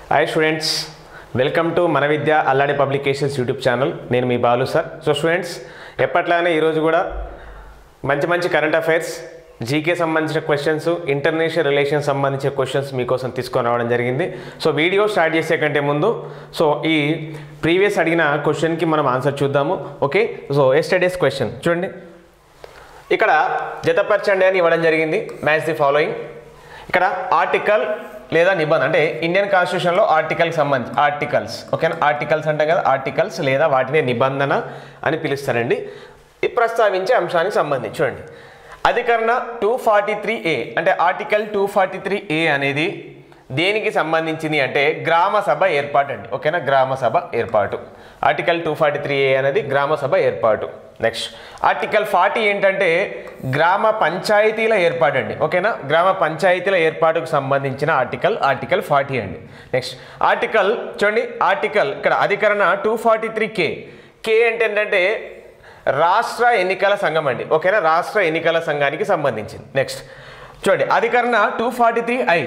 hi students welcome to మన Vidya Alladi publications YouTube channel నేను మీ బాలు సార్ సో స్టూడెంట్స్ ఎప్పట్లానే ఈరోజు కూడా మంచి మంచి కరెంట్ అఫైర్స్ జీకే సంబంధించిన క్వశ్చన్స్ ఇంటర్నేషనల్ రిలేషన్ సంబంధించిన క్వశ్చన్స్ మీకోసం తీసుకొని రావడం జరిగింది సో వీడియో స్టార్ట్ చేసే కంటే ముందు సో ఈ ప్రీవియస్ అడిగిన క్వశ్చన్కి మనం ఆన్సర్ చూద్దాము ఓకే సో ఎస్టర్డేస్ క్వశ్చన్ చూడండి ఇక్కడ జతపరచండి అని ఇవ్వడం జరిగింది మ్యాచ్ ది ఫాలోయింగ్ ఇక్కడ ఆర్టికల్ లేదా నిబంధన అంటే ఇండియన్ కాన్స్టిట్యూషన్లో ఆర్టికల్కి సంబంధించి ఆర్టికల్స్ ఓకేనా ఆర్టికల్స్ అంటాం కదా ఆర్టికల్స్ లేదా వాటిని నిబంధన అని పిలుస్తారండి ఈ ప్రస్తావించే అంశానికి సంబంధించి చూడండి అధికరణ టూ ఫార్టీ త్రీ ఏ అంటే article two forty three A అనేది దేనికి సంబంధించింది అంటే గ్రామ సభ ఏర్పాటు అండి ఓకేనా గ్రామ సభ ఏర్పాటు article two forty three A అనేది గ్రామ సభ ఏర్పాటు నెక్స్ట్ ఆర్టికల్ ఫార్టీ ఏంటంటే గ్రామ పంచాయతీల ఏర్పాటు అండి ఓకేనా గ్రామ పంచాయతీల ఏర్పాటుకు సంబంధించిన ఆర్టికల్ ఆర్టికల్ ఫార్టీ అండి నెక్స్ట్ ఆర్టికల్ చూడండి ఆర్టికల్ ఇక్కడ అధికరణ two forty three K K అంటే ఏంటంటే రాష్ట్ర ఎన్నికల సంఘం అండి ఓకేనా రాష్ట్ర ఎన్నికల సంఘానికి సంబంధించింది నెక్స్ట్ చూడండి అధికరణ టూ ఫార్టీ త్రీ ఐ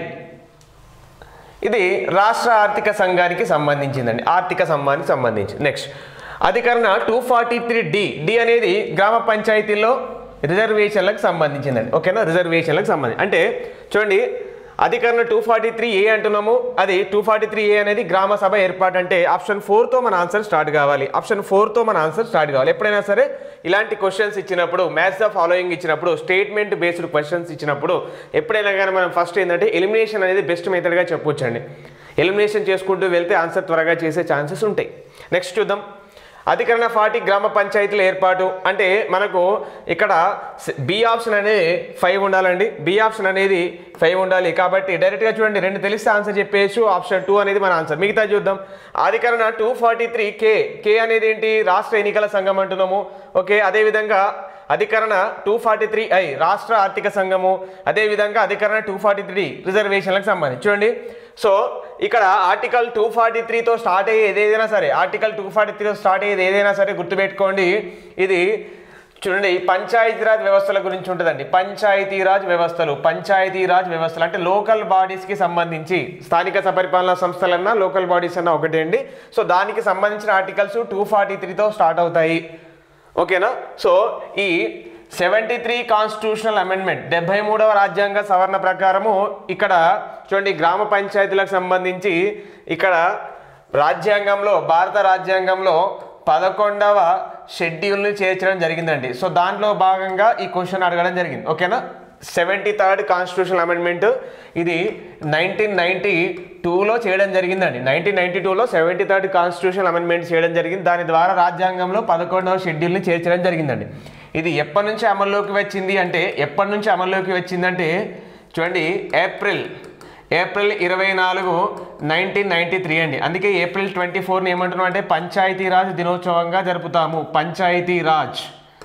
ఇది రాష్ట్ర ఆర్థిక సంఘానికి సంబంధించిందండి ఆర్థిక సంఘానికి సంబంధించి నెక్స్ట్ అధికరణ two forty three D D అనేది గ్రామ పంచాయతీల్లో రిజర్వేషన్లకు సంబంధించిందండి ఓకేనా రిజర్వేషన్లకు సంబంధించి అంటే చూడండి అధికరణ టూ ఫార్టీ త్రీ ఏ అంటున్నాము అది టూ ఫార్టీ త్రీ ఏ అనేది గ్రామ సభ ఏర్పాటు అంటే ఆప్షన్ ఫోర్తో మన ఆన్సర్ స్టార్ట్ కావాలి ఆప్షన్ ఫోర్తో మన ఆన్సర్ స్టార్ట్ కావాలి ఎప్పుడైనా సరే ఇలాంటి క్వశ్చన్స్ ఇచ్చినప్పుడు మ్యాథ్స్ ద ఫాలోయింగ్ ఇచ్చినప్పుడు స్టేట్మెంట్ బేస్డ్ క్వశ్చన్స్ ఇచ్చినప్పుడు ఎప్పుడైనా కానీ మనం ఫస్ట్ ఏంటంటే ఎలిమినేషన్ అనేది బెస్ట్ మెథడ్గా చెప్పొచ్చండి ఎలిమినేషన్ చేసుకుంటూ వెళ్తే ఆన్సర్ త్వరగా చేసే ఛాన్సెస్ ఉంటాయి నెక్స్ట్ చూద్దాం అధికరణ ఫార్టీ గ్రామ పంచాయతీల ఏర్పాటు అంటే మనకు ఇక్కడ బి ఆప్షన్ అనేది ఫైవ్ ఉండాలండి బి ఆప్షన్ అనేది ఫైవ్ ఉండాలి కాబట్టి డైరెక్ట్గా చూడండి రెండు తెలిస్తే ఆన్సర్ చెప్పేయచ్చు ఆప్షన్ టూ అనేది మన ఆన్సర్ మిగతా చూద్దాం అధికరణ two forty three K K అనేది ఏంటి రాష్ట్ర ఎన్నికల సంఘం అంటున్నాము ఓకే అదేవిధంగా అధికరణ టూ ఫార్టీ త్రీ ఐ రాష్ట్ర ఆర్థిక సంఘము అదేవిధంగా అధికరణ టూ ఫార్టీ త్రీ రిజర్వేషన్లకు సంబంధించి చూడండి సో ఇక్కడ ఆర్టికల్ టూ ఫార్టీ త్రీతో స్టార్ట్ అయ్యేది ఏదైనా సరే ఆర్టికల్ టూ ఫార్టీ త్రీతో స్టార్ట్ అయ్యేది ఏదైనా సరే గుర్తుపెట్టుకోండి ఇది చూడండి పంచాయతీరాజ్ వ్యవస్థల గురించి ఉంటుందండి పంచాయతీరాజ్ వ్యవస్థలు పంచాయతీరాజ్ వ్యవస్థలు అంటే లోకల్ బాడీస్కి సంబంధించి స్థానిక సపరిపాలనా సంస్థలన్నా లోకల్ బాడీస్ అన్నా ఒకటే అండి సో దానికి సంబంధించిన ఆర్టికల్స్ టూ ఫార్టీ త్రీతో స్టార్ట్ అవుతాయి ఓకేనా సో ఈ సెవెంటీ త్రీ కాన్స్టిట్యూషనల్ అమెండ్మెంట్ డెబ్బై మూడవ రాజ్యాంగ సవరణ ప్రకారము ఇక్కడ చూడండి గ్రామ పంచాయతీలకు సంబంధించి ఇక్కడ రాజ్యాంగంలో భారత రాజ్యాంగంలో పదకొండవ షెడ్యూల్ని చేర్చడం జరిగిందండి సో దాంట్లో భాగంగా ఈ క్వశ్చన్ అడగడం జరిగింది ఓకేనా సెవెంటీ థర్డ్ కాన్స్టిట్యూషనల్ అమెండ్మెంట్ ఇది నైన్టీన్ నైన్టీ టూలో చేయడం జరిగిందండి నైన్టీన్ నైన్టీ టూలో సెవెంటీ థర్డ్ కాన్స్టిట్యూషనల్ అమెండ్మెంట్ చేయడం జరిగింది దాని ద్వారా రాజ్యాంగంలో పదకొండవ షెడ్యూల్ని చేర్చడం జరిగిందండి ఇది ఎప్పటి నుంచి అమల్లోకి వచ్చింది అంటే ఎప్పటి నుంచి అమల్లోకి వచ్చిందంటే చూడండి ఏప్రిల్ ఏప్రిల్ ఇరవై నాలుగు నైన్టీన్ నైన్టీ త్రీ అండి అందుకే ఏప్రిల్ ట్వంటీ ఫోర్ని ఏమంటున్నాం అంటే పంచాయతీరాజ్ దినోత్సవంగా జరుపుతాము పంచాయతీరాజ్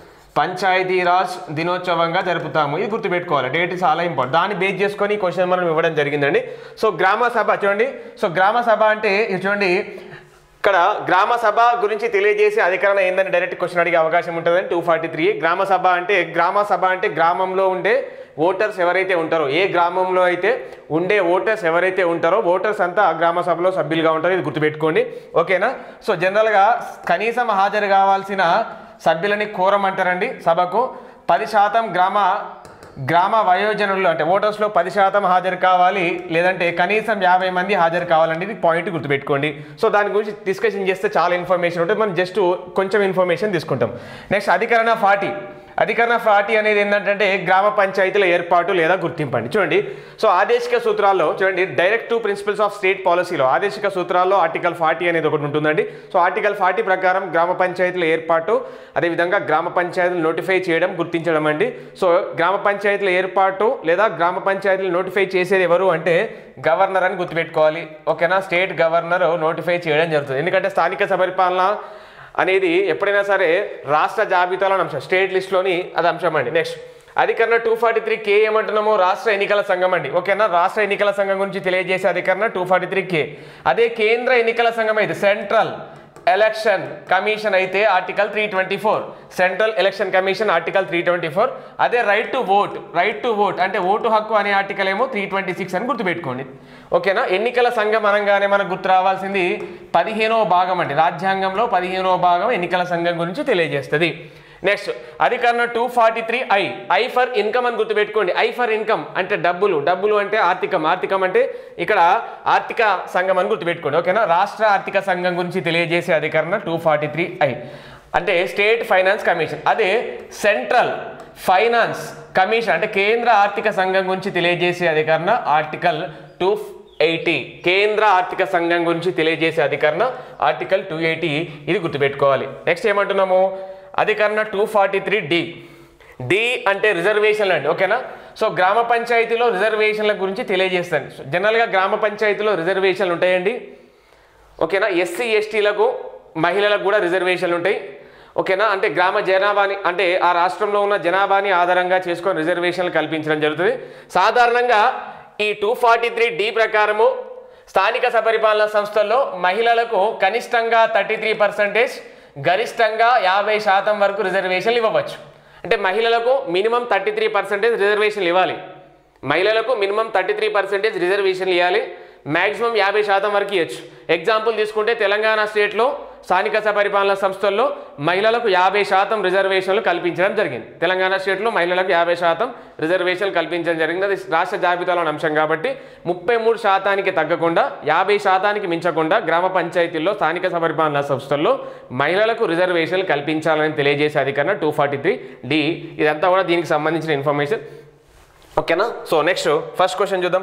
పంచాయతీరాజ్ దినోత్సవంగా జరుపుతాము ఇది గుర్తుపెట్టుకోవాలి డేట్ చాలా ఇంపార్టెంట్ దాన్ని బేస్ చేసుకొని ఈ క్వశ్చన్ మనం ఇవ్వడం జరిగిందండి సో గ్రామ సభ చూడండి సో గ్రామ సభ అంటే ఇది చూడండి ఇక్కడ గ్రామ సభ గురించి తెలియజేసే అధికరణ ఏందని డైరెక్ట్ క్వశ్చన్ అడిగే అవకాశం ఉంటుందని టూ ఫార్టీ త్రీ గ్రామ సభ అంటే గ్రామ సభ అంటే గ్రామంలో ఉండే ఓటర్స్ ఎవరైతే ఉంటారో ఏ గ్రామంలో అయితే ఉండే ఓటర్స్ ఎవరైతే ఉంటారో ఓటర్స్ అంతా ఆ గ్రామ సభలో సభ్యులుగా ఉంటారో ఇది గుర్తుపెట్టుకోండి ఓకేనా సో జనరల్గా కనీసం హాజరు కావాల్సిన సభ్యులని కోరమంటారండి సభకు పది శాతం గ్రామ గ్రామ వయోజనుల్లో అంటే ఓటర్స్లో పది శాతం హాజరు కావాలి లేదంటే కనీసం యాభై మంది హాజరు కావాలండి ఇది పాయింట్ గుర్తుపెట్టుకోండి సో దాని గురించి డిస్కషన్ చేస్తే చాలా ఇన్ఫర్మేషన్ ఉంటుంది మనం జస్ట్ కొంచెం ఇన్ఫర్మేషన్ తీసుకుంటాం నెక్స్ట్ అధికరణ ఫార్టీ అధికరణ ఫార్టీ అనేది ఏంటంటే గ్రామ పంచాయతీల ఏర్పాటు లేదా గుర్తింపండి చూడండి సో ఆదేశిక సూత్రాల్లో చూడండి directive principles of state పాలసీలో ఆదేశిక సూత్రాల్లో ఆర్టికల్ ఫార్టీ అనేది ఒకటి ఉంటుందండి సో ఆర్టికల్ ఫార్టీ ప్రకారం గ్రామ పంచాయతీల ఏర్పాటు అదేవిధంగా గ్రామ పంచాయతీలు నోటిఫై చేయడం గుర్తించడం అండి సో గ్రామ పంచాయతీల ఏర్పాటు లేదా గ్రామ పంచాయతీలు నోటిఫై చేసేది ఎవరు అంటే గవర్నర్ అని గుర్తుపెట్టుకోవాలి ఓకేనా స్టేట్ గవర్నర్ నోటిఫై చేయడం జరుగుతుంది ఎందుకంటే స్థానిక సపరిపాలన అనేది ఎప్పుడైనా సరే రాష్ట్ర జాబితాలో అంశం స్టేట్ లిస్ట్లోని అది అంశం అండి నెక్స్ట్ అధికరణ టూ ఫార్టీ త్రీ కే ఏమంటున్నాము రాష్ట్ర ఎన్నికల సంఘం అండి ఓకేనా రాష్ట్ర ఎన్నికల సంఘం గురించి తెలియజేసే అధికరణ టూ ఫార్టీ త్రీ కే అదే కేంద్ర ఎన్నికల సంఘం అయితే సెంట్రల్ ఎలక్షన్ కమిషన్ అయితే article three twenty four central election commission article three twenty four అదే right to vote right to vote అంటే ఓటు హక్కు అనే ఆర్టికల్ ఏమో త్రీ ట్వంటీ సిక్స్ అని గుర్తుపెట్టుకోండి ఓకేనా ఎన్నికల సంఘం అనగానే మనకు గుర్తు రావాల్సింది పదిహేనవ భాగం అండి రాజ్యాంగంలో పదిహేనవ భాగం ఎన్నికల సంఘం గురించి తెలియజేస్తుంది నెక్స్ట్ అధికరణ two forty three I I for income అని గుర్తుపెట్టుకోండి ఐ ఫర్ ఇన్కమ్ అంటే డబ్బులు డబ్బులు అంటే ఆర్థికం ఆర్థికం అంటే ఇక్కడ ఆర్థిక సంఘం అని గుర్తుపెట్టుకోండి ఓకేనా రాష్ట్ర ఆర్థిక సంఘం గురించి తెలియజేసే అధికరణ టూ ఫార్టీ త్రీ ఐ అంటే స్టేట్ ఫైనాన్స్ కమిషన్ అదే సెంట్రల్ ఫైనాన్స్ కమిషన్ అంటే కేంద్ర ఆర్థిక సంఘం గురించి తెలియజేసే అధికరణ ఆర్టికల్ టూ ఎయిటీ కేంద్ర ఆర్థిక సంఘం గురించి తెలియజేసే అధికరణ ఆర్టికల్ టూ ఎయిటీ ఇది గుర్తుపెట్టుకోవాలి నెక్స్ట్ ఏమంటున్నాము అధికరణ two forty three D D అంటే రిజర్వేషన్లు అండి ఓకేనా సో గ్రామ పంచాయతీలో రిజర్వేషన్ల గురించి తెలియజేస్తాను సో జనరల్గా గ్రామ పంచాయతీలో రిజర్వేషన్లు ఉంటాయండి ఓకేనా ఎస్సీ ఎస్టీలకు మహిళలకు కూడా రిజర్వేషన్లు ఉంటాయి ఓకేనా అంటే గ్రామ జనాభాని అంటే ఆ రాష్ట్రంలో ఉన్న జనాభాని ఆధారంగా చేసుకొని రిజర్వేషన్లు కల్పించడం జరుగుతుంది సాధారణంగా ఈ టూ ఫార్టీ త్రీ డి ప్రకారము స్థానిక సపరిపాలన సంస్థల్లో మహిళలకు కనిష్టంగా థర్టీ త్రీ పర్సెంటేజ్ గరిష్టంగా యాభై శాతం వరకు రిజర్వేషన్లు ఇవ్వవచ్చు అంటే మహిళలకు మినిమం థర్టీ త్రీ పర్సెంటేజ్ రిజర్వేషన్లు ఇవ్వాలి మహిళలకు మినిమం థర్టీ త్రీ పర్సెంటేజ్ రిజర్వేషన్లు ఇవ్వాలి మ్యాక్సిమం యాభై శాతం వరకు ఇవ్వచ్చు ఎగ్జాంపుల్ తీసుకుంటే తెలంగాణ స్టేట్లో స్థానిక పరిపాలన సంస్థల్లో మహిళలకు యాభై శాతం రిజర్వేషన్లు కల్పించడం జరిగింది తెలంగాణ స్టేట్లో మహిళలకు యాభై శాతం రిజర్వేషన్లు కల్పించడం జరిగింది అది రాష్ట్ర జాబితాలోని అంశం కాబట్టి ముప్పై మూడు శాతానికి తగ్గకుండా యాభై శాతానికి మించకుండా గ్రామ పంచాయతీల్లో స్థానిక పరిపాలన సంస్థల్లో మహిళలకు రిజర్వేషన్లు కల్పించాలని తెలియజేసే అధికరణ టూ ఫార్టీ త్రీ డి ఇదంతా కూడా దీనికి సంబంధించిన ఇన్ఫర్మేషన్ ఓకేనా సో నెక్స్ట్ ఫస్ట్ క్వశ్చన్ చూద్దాం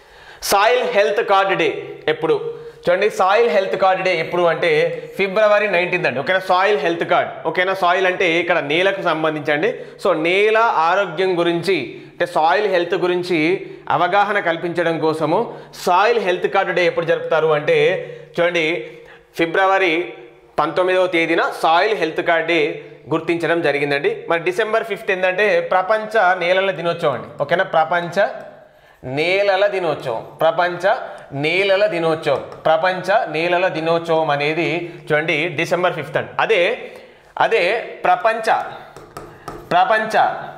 సాయిల్ హెల్త్ కార్డ్ డే ఎప్పుడు చూడండి సాయిల్ హెల్త్ కార్డ్ డే ఎప్పుడు అంటే ఫిబ్రవరి నైన్టీన్త్ అండి ఓకేనా సాయిల్ హెల్త్ కార్డ్ ఓకేనా సాయిల్ అంటే ఇక్కడ నేలకు సంబంధించండి సో నేల ఆరోగ్యం గురించి అంటే సాయిల్ హెల్త్ గురించి అవగాహన కల్పించడం కోసము సాయిల్ హెల్త్ కార్డ్ డే ఎప్పుడు జరుపుతారు అంటే చూడండి ఫిబ్రవరి పంతొమ్మిదవ తేదీన సాయిల్ హెల్త్ కార్డ్ డే గుర్తించడం జరిగిందండి మరి డిసెంబర్ ఫిఫ్త్ ఏంటంటే ప్రపంచ నేలల దినోత్సవం అండి ఓకేనా ప్రపంచ నేలల దినోత్సవం ప్రపంచ నేలల దినోత్సవం ప్రపంచ నేలల దినోత్సవం అనేది చూడండి డిసెంబర్ ఫిఫ్త్ అండి అదే అదే ప్రపంచ ప్రపంచ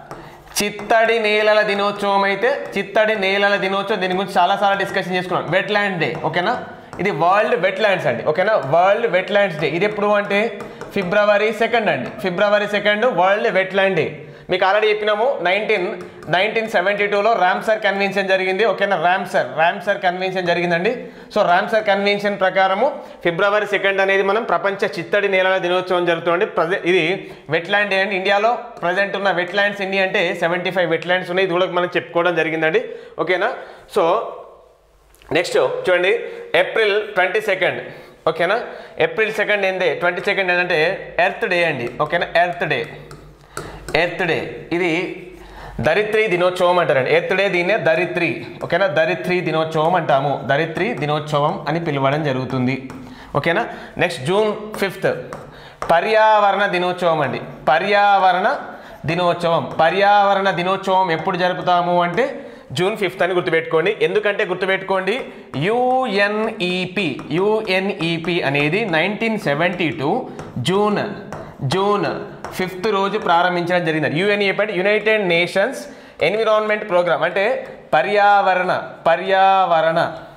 చిత్తడి నేలల దినోత్సవం అయితే చిత్తడి నేలల దినోత్సవం దీని గురించి చాలాసార్లు డిస్కషన్ చేసుకున్నాం వెట్లాండ్ డే ఓకేనా ఇది వరల్డ్ వెట్లాండ్స్ అండి ఓకేనా వరల్డ్ వెట్లాండ్స్ డే ఇది ఎప్పుడు అంటే ఫిబ్రవరి సెకండ్ అండి February second world wetland day మీకు ఆల్రెడీ చెప్పినాము నైన్టీన్ నైన్టీన్ సెవెంటీ టూలో రామ్సర్ కన్వెన్షన్ జరిగింది ఓకేనా రామ్సర్ రామ్సర్ కన్వెన్షన్ జరిగిందండి సో రామ్సర్ కన్వెన్షన్ ప్రకారము ఫిబ్రవరి సెకండ్ అనేది మనం ప్రపంచ చిత్తడి నేలల దినోత్సవం జరుగుతుంది ప్రజె ఇది వెట్లాండ్ అండి ఇండియాలో ప్రజెంట్ ఉన్న వెట్లాండ్స్ ఎన్ని అంటే సెవెంటీ ఫైవ్ వెట్లాండ్స్ ఉన్నాయి ఇది కూడా మనం చెప్పుకోవడం జరిగిందండి ఓకేనా సో నెక్స్ట్ చూడండి ఏప్రిల్ ట్వంటీ సెకండ్ ఓకేనా ఏప్రిల్ సెకండ్ ఏంది ట్వంటీ సెకండ్ ఏంటంటే ఎర్త్ డే అండి ఓకేనా ఎర్త్ డే ఎర్త్ డే ఇది దరిత్రి దినోత్సవం అంటారండి ఎర్త్ డే దీన్నే దరిత్రి ఓకేనా దరిత్రి దినోత్సవం అంటాము దరిత్రి దినోత్సవం అని పిలవడం జరుగుతుంది ఓకేనా నెక్స్ట్ జూన్ ఫిఫ్త్ పర్యావరణ దినోత్సవం అండి పర్యావరణ దినోత్సవం పర్యావరణ దినోత్సవం ఎప్పుడు జరుపుతాము అంటే జూన్ ఫిఫ్త్ అని గుర్తుపెట్టుకోండి ఎందుకంటే గుర్తుపెట్టుకోండి యుఎన్ఈపి యుఎన్ఈపి అనేది nineteen seventy two June June fifth రోజు ప్రారంభించడం జరిగింది యుఎన్ఈపి అంటే యునైటెడ్ నేషన్స్ ఎన్విరాన్మెంట్ ప్రోగ్రామ్ అంటే పర్యావరణ పర్యావరణ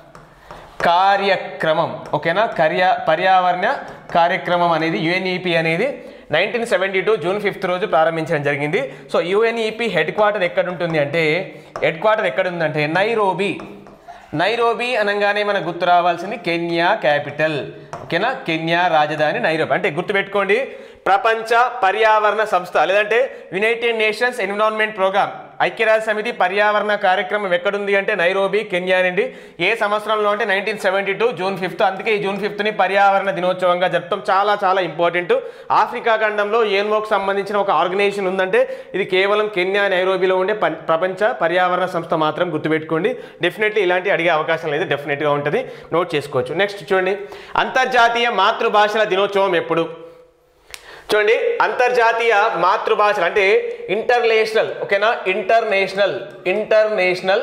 కార్యక్రమం ఓకేనా కర్య పర్యావరణ కార్యక్రమం అనేది యుఎన్ఈపి అనేది nineteen seventy two June fifth రోజు ప్రారంభించడం జరిగింది సో యుఎన్ఈపి హెడ్ క్వార్టర్ ఎక్కడ ఉంటుంది అంటే హెడ్ క్వార్టర్ ఎక్కడ ఉందంటే నైరోబీ నైరోబీ అనగానే మనకు గుర్తు రావాల్సింది కెన్యా క్యాపిటల్ ఓకేనా కెన్యా రాజధాని నైరోబీ అంటే గుర్తుపెట్టుకోండి ప్రపంచ పర్యావరణ సంస్థ లేదంటే యునైటెడ్ నేషన్స్ ఎన్విరాన్మెంట్ ప్రోగ్రామ్ ఐక్యరాజ్య సమితి పర్యావరణ కార్యక్రమం ఎక్కడుంది అంటే నైరోబీ కెన్యా నుండి ఏ సంవత్సరంలో అంటే nineteen seventy two June fifth అందుకే ఈ జూన్ ఫిఫ్త్ని పర్యావరణ దినోత్సవంగా జరుపుతాం చాలా చాలా ఇంపార్టెంట్ ఆఫ్రికా ఖండంలో ఏన్మోకి సంబంధించిన ఒక ఆర్గనైజేషన్ ఉందంటే ఇది కేవలం కెన్యా నైరోబీలో ఉండే ప- ప్రపంచ పర్యావరణ సంస్థ మాత్రం గుర్తుపెట్టుకోండి డెఫినెట్లీ ఇలాంటి అడిగే అవకాశం లేదు డెఫినెట్గా ఉంటుంది నోట్ చేసుకోవచ్చు నెక్స్ట్ చూడండి అంతర్జాతీయ మాతృభాషల దినోత్సవం ఎప్పుడు చూడండి అంతర్జాతీయ మాతృభాషలు అంటే ఇంటర్నేషనల్ ఓకేనా ఇంటర్నేషనల్ ఇంటర్నేషనల్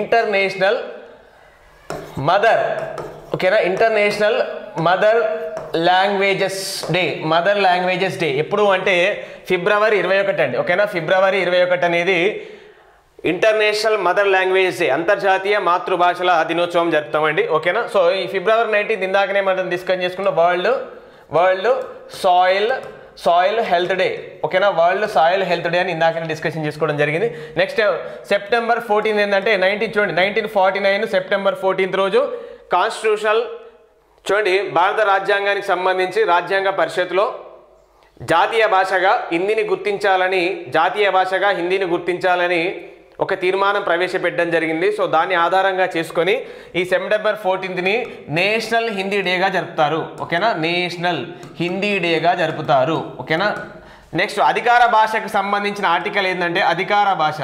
ఇంటర్నేషనల్ మదర్ ఓకేనా international mother languages day mother languages day ఎప్పుడు అంటే ఫిబ్రవరి ఇరవై ఒకటి అండి ఓకేనా ఫిబ్రవరి ఇరవై ఒకటి అనేది ఇంటర్నేషనల్ మదర్ లాంగ్వేజ్ డే అంతర్జాతీయ మాతృభాషల దినోత్సవం జరుపుతామండి ఓకేనా సో ఈ ఫిబ్రవరి నైన్టీన్త్ ఇందాకనే మనం డిస్కస్ చేసుకున్న world world soil soil health day ఓకేనా వరల్డ్ సాయిల్ హెల్త్ డే అని ఇందాకనే డిస్కషన్ చేసుకోవడం జరిగింది నెక్స్ట్ సెప్టెంబర్ ఫోర్టీన్ ఏంటంటే నైన్టీన్ చూడండి nineteen forty nine September fourteenth రోజు కాన్స్టిట్యూషనల్ చూడండి భారత రాజ్యాంగానికి సంబంధించి రాజ్యాంగ పరిషత్లో జాతీయ భాషగా హిందీని గుర్తించాలని జాతీయ భాషగా హిందీని గుర్తించాలని ఒక తీర్మానం ప్రవేశపెట్టడం జరిగింది సో దాన్ని ఆధారంగా చేసుకొని ఈ సెప్టెంబర్ ఫోర్టీన్త్ని నేషనల్ హిందీ డేగా జరుపుతారు ఓకేనా నేషనల్ హిందీ డేగా జరుపుతారు ఓకేనా నెక్స్ట్ అధికార భాషకు సంబంధించిన ఆర్టికల్ ఏంటంటే అధికార భాష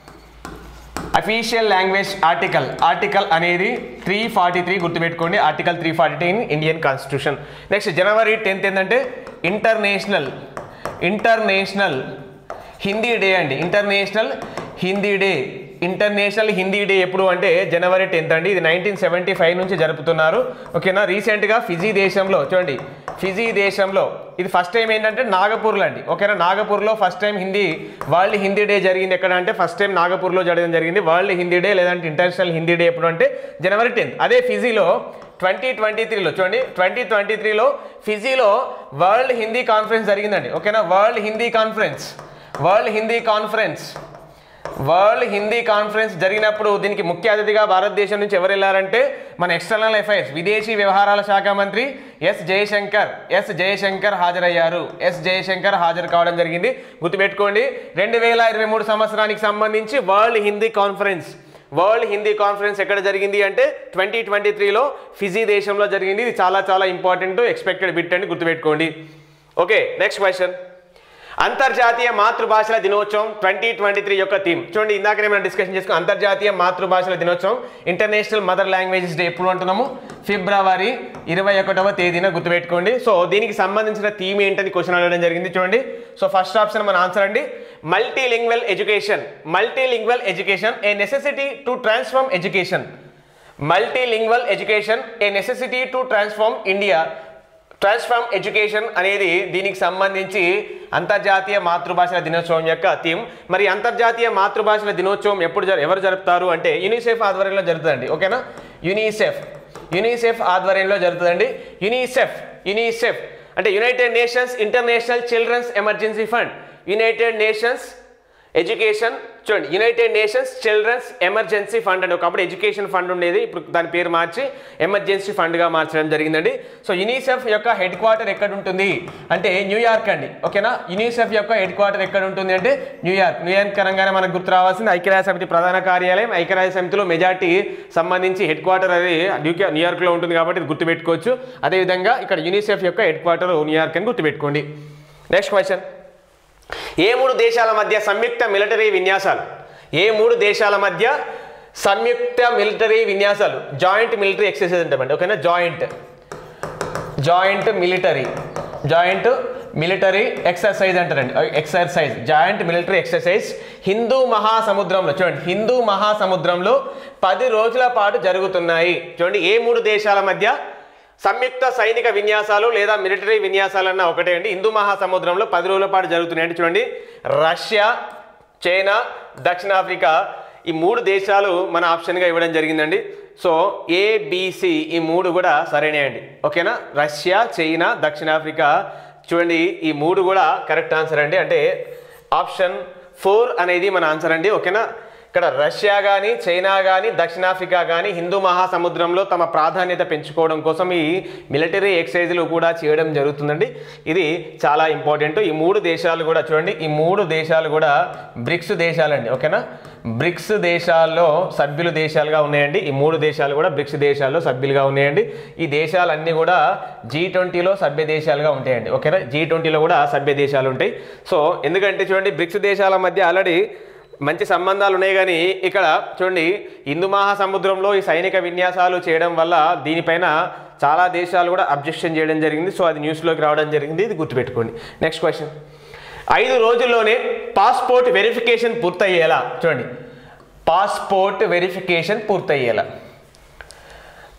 అఫీషియల్ లాంగ్వేజ్ ఆర్టికల్ ఆర్టికల్ అనేది త్రీ ఫార్టీ త్రీ గుర్తుపెట్టుకోండి article three forty three in Indian constitution next January tenth ఏంటంటే ఇంటర్నేషనల్ ఇంటర్నేషనల్ హిందీ డే అండి international Hindi day international Hindi day ఎప్పుడు అంటే జనవరి టెన్త్ అండి ఇది నైన్టీన్ సెవెంటీ ఫైవ్ నుంచి జరుపుతున్నారు ఓకేనా రీసెంట్గా ఫిజీ దేశంలో చూడండి ఫిజీ దేశంలో ఇది ఫస్ట్ టైం ఏంటంటే నాగపూర్లో అండి ఓకేనా నాగపూర్లో first time Hindi world Hindi day జరిగింది ఎక్కడ అంటే ఫస్ట్ టైం నాగపూర్లో జరగడం జరిగింది వరల్డ్ హిందీ డే లేదంటే ఇంటర్నేషనల్ హిందీ డే ఎప్పుడు అంటే జనవరి టెన్త్ అదే ఫిజీలో ట్వంటీ ట్వంటీ త్రీలో చూడండి ట్వంటీ ట్వంటీ త్రీలో ఫిజీలో వరల్డ్ హిందీ కాన్ఫరెన్స్ జరిగిందండి ఓకేనా world Hindi conference world Hindi conference world Hindi conference జరిగినప్పుడు దీనికి ముఖ్య అతిథిగా భారతదేశం నుంచి ఎవరు వెళ్ళారంటే మన ఎక్స్టర్నల్ అఫైర్స్ విదేశీ వ్యవహారాల శాఖ మంత్రి ఎస్ జయశంకర్ ఎస్ జయశంకర్ హాజరయ్యారు ఎస్ జయశంకర్ హాజరు కావడం జరిగింది గుర్తుపెట్టుకోండి రెండు వేల ఇరవై మూడు సంవత్సరానికి సంబంధించి world Hindi conference world Hindi conference ఎక్కడ జరిగింది అంటే ట్వంటీ ట్వంటీ త్రీలో ఫిజీ దేశంలో జరిగింది ఇది చాలా చాలా ఇంపార్టెంట్ ఎక్స్పెక్టెడ్ బిట్ అని గుర్తుపెట్టుకోండి ఓకే నెక్స్ట్ క్వశ్చన్ అంతర్జాతీయ మాతృభాషల దినోత్సవం ట్వంటీ ట్వంటీ త్రీ యొక్క థీమ్ చూడండి ఇందాకనే మనం డిస్కషన్ చేసుకున్నాం అంతర్జాతీయ మాతృభాషల దినోత్సవం ఇంటర్నేషనల్ మదర్ లాంగ్వేజెస్ డే ఎప్పుడు అంటున్నాము ఫిబ్రవరి ఇరవై ఒకటవ తేదీన గుర్తుపెట్టుకోండి సో దీనికి సంబంధించిన థీమ్ ఏంటని క్వశ్చన్ అడగడం జరిగింది చూడండి సో ఫస్ట్ ఆప్షన్ మన ఆన్సర్ అండి multilingual education multilingual education a necessity to transform education multilingual education a necessity to transform India transform education అనేది దీనికి సంబంధించి అంతర్జాతీయ మాతృభాషల దినోత్సవం యొక్క థీమ్ మరి అంతర్జాతీయ మాతృభాషల దినోత్సవం ఎప్పుడు జరు- ఎవరు జరుపుతారు అంటే యూనిసెఫ్ ఆధ్వర్యంలో జరుగుతుందండి ఓకేనా యూనిసెఫ్ యూనిసెఫ్ ఆధ్వర్యంలో జరుగుతుందండి యూనిసెఫ్ యూనిసెఫ్ అంటే United Nations International Children's Emergency Fund United Nations education చూడండి United Nations Children's Emergency Fund అని ఒకప్పుడు ఎడ్యుకేషన్ ఫండ్ ఉండేది ఇప్పుడు దాని పేరు మార్చి ఎమర్జెన్సీ ఫండ్గా మార్చడం జరిగిందండి సో యునిసెఫ్ యొక్క హెడ్ క్వార్టర్ ఎక్కడ ఉంటుంది అంటే న్యూయార్క్ అండి ఓకేనా యునిసెఫ్ యొక్క హెడ్ క్వార్టర్ ఎక్కడ ఉంటుంది అంటే న్యూయార్క్ న్యూయార్క్ అనగానే మనకు గుర్తు రావాల్సింది ఐక్యరాజ్య సమితి ప్రధాన కార్యాలయం ఐక్యరాజ్య సమితిలో మెజార్టీ సంబంధించి హెడ్ క్వార్టర్ అది న్యూకే న్యూయార్క్లో ఉంటుంది కాబట్టి ఇది గుర్తుపెట్టుకోవచ్చు అదేవిధంగా ఇక్కడ యునిసెఫ్ యొక్క హెడ్ క్వార్టర్ న్యూయార్క్ అని గుర్తుపెట్టుకోండి నెక్స్ట్ క్వశ్చన్ ఏ మూడు దేశాల మధ్య సంయుక్త మిలిటరీ విన్యాసాలు ఏ మూడు దేశాల మధ్య సంయుక్త మిలిటరీ విన్యాసాలు జాయింట్ మిలిటరీ ఎక్సర్సైజ్ అంటామండి ఓకేనా joint joint military joint military exercise అంటారండి ఎక్సర్సైజ్ జాయింట్ మిలిటరీ ఎక్సర్సైజ్ హిందూ మహాసముద్రంలో చూడండి హిందూ మహాసముద్రంలో పది రోజుల పాటు జరుగుతున్నాయి చూడండి ఏ మూడు దేశాల మధ్య సంయుక్త సైనిక విన్యాసాలు లేదా మిలిటరీ విన్యాసాలు అన్న ఒకటే అండి హిందూ మహాసముద్రంలో పది రోజుల పాటు జరుగుతున్నాయి అంటే చూడండి రష్యా చైనా దక్షిణాఫ్రికా ఈ మూడు దేశాలు మన ఆప్షన్గా ఇవ్వడం జరిగిందండి సో ఏబిసి ఈ మూడు కూడా సరైనవి అండి ఓకేనా రష్యా చైనా దక్షిణాఫ్రికా చూడండి ఈ మూడు కూడా కరెక్ట్ ఆన్సర్ అండి అంటే ఆప్షన్ ఫోర్ అనేది మన ఆన్సర్ అండి ఓకేనా ఇక్కడ రష్యా కానీ చైనా కానీ దక్షిణాఫ్రికా కానీ హిందూ మహాసముద్రంలో తమ ప్రాధాన్యత పెంచుకోవడం కోసం ఈ మిలిటరీ ఎక్సైజులు కూడా చేయడం జరుగుతుందండి ఇది చాలా ఇంపార్టెంట్ ఈ మూడు దేశాలు కూడా చూడండి ఈ మూడు దేశాలు కూడా బ్రిక్స్ దేశాలండి ఓకేనా బ్రిక్స్ దేశాల్లో సభ్యులు దేశాలుగా ఉన్నాయండి ఈ మూడు దేశాలు కూడా బ్రిక్స్ దేశాల్లో సభ్యులుగా ఉన్నాయండి ఈ దేశాలన్నీ కూడా జీ ట్వంటీలో సభ్య దేశాలుగా ఉంటాయండి ఓకేనా జీ ట్వంటీలో కూడా సభ్య దేశాలు ఉంటాయి సో ఎందుకంటే చూడండి బ్రిక్స్ దేశాల మధ్య ఆల్రెడీ మంచి సంబంధాలు ఉన్నాయి కానీ ఇక్కడ చూడండి హిందూ మహాసముద్రంలో ఈ సైనిక విన్యాసాలు చేయడం వల్ల దీనిపైన చాలా దేశాలు కూడా అబ్జెక్షన్ చేయడం జరిగింది సో అది న్యూస్లోకి రావడం జరిగింది ఇది గుర్తుపెట్టుకోండి నెక్స్ట్ క్వశ్చన్ ఐదు రోజుల్లోనే పాస్పోర్ట్ వెరిఫికేషన్ పూర్తయ్యేలా చూడండి పాస్పోర్ట్ వెరిఫికేషన్ పూర్తయ్యేలా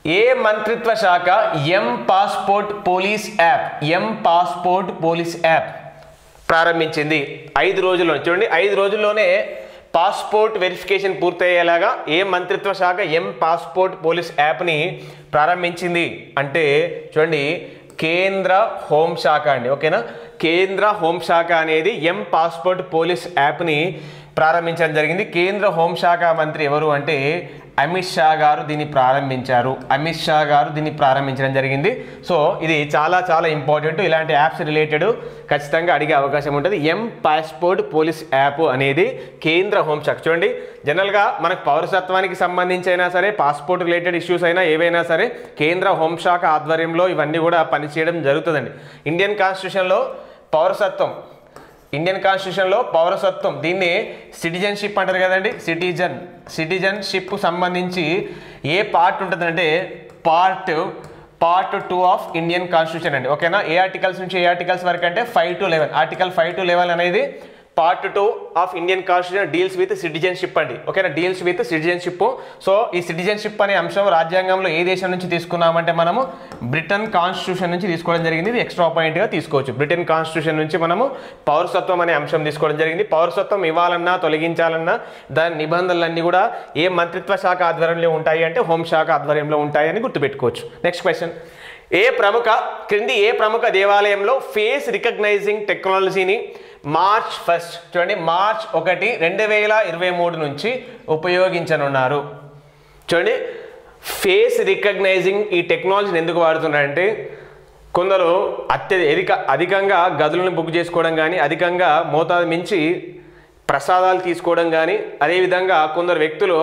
ఏ మంత్రిత్వ శాఖ M passport police app M passport police app ప్రారంభించింది ఐదు రోజుల్లో చూడండి ఐదు రోజుల్లోనే పాస్పోర్ట్ వెరిఫికేషన్ పూర్తయ్యేలాగా ఏ మంత్రిత్వ శాఖ ఎం పాస్పోర్ట్ పోలీస్ యాప్ని ప్రారంభించింది అంటే చూడండి కేంద్ర హోంశాఖ అండి ఓకేనా కేంద్ర హోంశాఖ అనేది ఎం పాస్పోర్ట్ పోలీస్ యాప్ని ప్రారంభించడం జరిగింది కేంద్ర హోంశాఖ మంత్రి ఎవరు అంటే అమిత్ షా గారు దీన్ని ప్రారంభించారు అమిత్ షా గారు దీన్ని ప్రారంభించడం జరిగింది సో ఇది చాలా చాలా ఇంపార్టెంట్ ఇలాంటి యాప్స్ రిలేటెడ్ ఖచ్చితంగా అడిగే అవకాశం ఉంటుంది ఎం పాస్పోర్ట్ పోలీస్ యాప్ అనేది కేంద్ర హోంశాఖ చూడండి జనరల్గా మనకు పౌరసత్వానికి సంబంధించి అయినా సరే పాస్పోర్ట్ రిలేటెడ్ ఇష్యూస్ అయినా ఏవైనా సరే కేంద్ర హోంశాఖ ఆధ్వర్యంలో ఇవన్నీ కూడా పనిచేయడం జరుగుతుందండి ఇండియన్ కాన్స్టిట్యూషన్లో పౌరసత్వం ఇండియన్ కాన్స్టిట్యూషన్లో పౌరసత్వం దీన్ని సిటిజన్షిప్ అంటారు కదండి సిటిజన్ సిటిజన్షిప్ సంబంధించి ఏ పార్ట్ ఉంటుందంటే part part two of Indian constitution అండి ఓకేనా ఏ ఆర్టికల్స్ నుంచి ఏ ఆర్టికల్స్ వరకు అంటే five to eleven article five to eleven అనేది part two of Indian constitution deals with citizenship అండి ఓకేనా డీల్స్ విత్ సిటిజన్షిప్ సో ఈ సిటిజన్షిప్ అనే అంశం రాజ్యాంగంలో ఏ దేశం నుంచి తీసుకున్నామంటే మనము బ్రిటన్ కాన్స్టిట్యూషన్ నుంచి తీసుకోవడం జరిగింది ఇది ఎక్స్ట్రా పాయింట్గా తీసుకోవచ్చు బ్రిటన్ కాన్స్టిట్యూషన్ నుంచి మనము పౌరసత్వం అనే అంశం తీసుకోవడం జరిగింది పౌరసత్వం ఇవ్వాలన్నా తొలగించాలన్నా దాని నిబంధనలన్నీ కూడా ఏ మంత్రిత్వ శాఖ ఆధ్వర్యంలో ఉంటాయి అంటే హోంశాఖ ఆధ్వర్యంలో ఉంటాయని గుర్తుపెట్టుకోవచ్చు నెక్స్ట్ క్వశ్చన్ ఏ ప్రముఖ క్రింది ఏ ప్రముఖ దేవాలయంలో ఫేస్ రికగ్నైజింగ్ టెక్నాలజీని మార్చ్ ఫస్ట్ చూడండి మార్చ్ ఒకటి రెండు వేల ఇరవై మూడు నుంచి ఉపయోగించనున్నారు చూడండి ఫేస్ రికగ్నైజింగ్ ఈ టెక్నాలజీని ఎందుకు వాడుతున్నారంటే కొందరు అత్యధిక అధికంగా గదులను బుక్ చేసుకోవడం కానీ అధికంగా మోతాదు మించి ప్రసాదాలు తీసుకోవడం కానీ అదేవిధంగా కొందరు వ్యక్తులు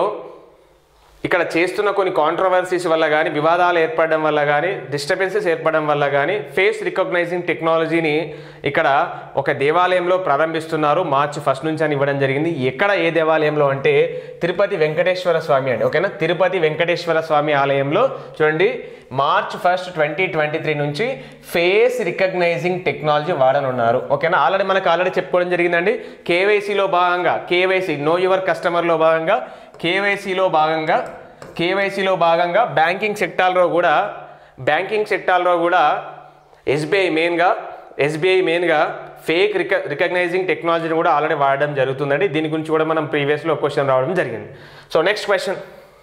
ఇక్కడ చేస్తున్న కొన్ని కాంట్రవర్సీస్ వల్ల కానీ వివాదాలు ఏర్పడడం వల్ల కానీ డిస్టర్బెన్సెస్ ఏర్పడడం వల్ల కానీ ఫేస్ రికగ్నైజింగ్ టెక్నాలజీని ఇక్కడ ఒక దేవాలయంలో ప్రారంభిస్తున్నారు మార్చి ఫస్ట్ నుంచి అని ఇవ్వడం జరిగింది ఎక్కడ ఏ దేవాలయంలో అంటే తిరుపతి వెంకటేశ్వర స్వామి అండి ఓకేనా తిరుపతి వెంకటేశ్వర స్వామి ఆలయంలో చూడండి March first twenty twenty three నుంచి ఫేస్ రికగ్నైజింగ్ టెక్నాలజీ వాడనున్నారు ఓకేనా ఆల్రెడీ మనకు ఆల్రెడీ చెప్పుకోవడం జరిగిందండి కేవైసీలో భాగంగా కేవైసీ నో యువర్ కస్టమర్లో భాగంగా కేవైసీలో భాగంగా కేవైసీలో భాగంగా బ్యాంకింగ్ సెక్టార్లో కూడా బ్యాంకింగ్ సెక్టార్లో కూడా ఎస్బీఐ మెయిన్గా ఎస్బీఐ మెయిన్గా ఫేక్ రిక రికగ్నైజింగ్ టెక్నాలజీని కూడా ఆల్రెడీ వాడడం జరుగుతుందండి దీని గురించి కూడా మనం ప్రీవియస్లో క్వశ్చన్ రావడం జరిగింది సో నెక్స్ట్ క్వశ్చన్